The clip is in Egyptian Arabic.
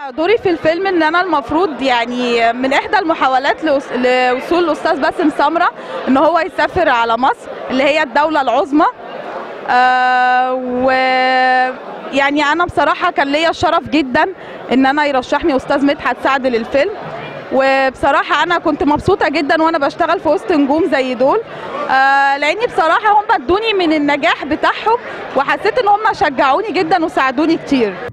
دوري في الفيلم ان انا المفروض يعني من احدى المحاولات لوص- لوصول الاستاذ باسم سمره ان هو يسافر على مصر اللي هي الدوله العظمى آه و يعني انا بصراحه كان ليا الشرف جدا ان انا يرشحني استاذ مدحت سعد للفيلم وبصراحه انا كنت مبسوطه جدا وانا بشتغل في وسط نجوم زي دول آه لاني بصراحه هم ادوني من النجاح بتاعهم وحسيت ان هم شجعوني جدا وساعدوني كتير